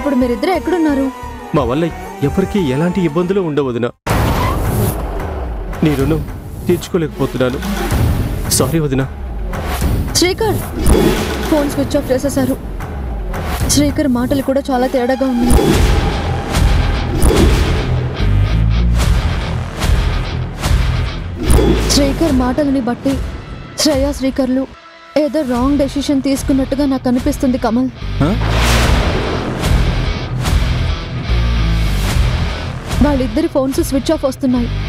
ఇప్పుడు మీరిద్దరు ఎక్కడున్నారు మా వల్ల ఎవరికీ ఎలాంటి ఇబ్బందులు ఉండవు వదినా నీ రుణం తీర్చుకోలేకపోతున్నాను సారీ వదినా శ్రీకర్ ఫోన్ స్విచ్ ఆఫ్ చేసేశారు శ్రీకర్ మాటలు కూడా చాలా తేడాగా ఉన్నాయి శ్రీకర్ మాటలని బట్టి శ్రేయా శ్రీకర్లు ఏదో రాంగ్ డెసిషన్ తీసుకున్నట్టుగా నాకు అనిపిస్తుంది కమల్ ఆ? వాళ్ళిద్దరి ఫోన్స్ స్విచ్ ఆఫ్ వస్తున్నాయి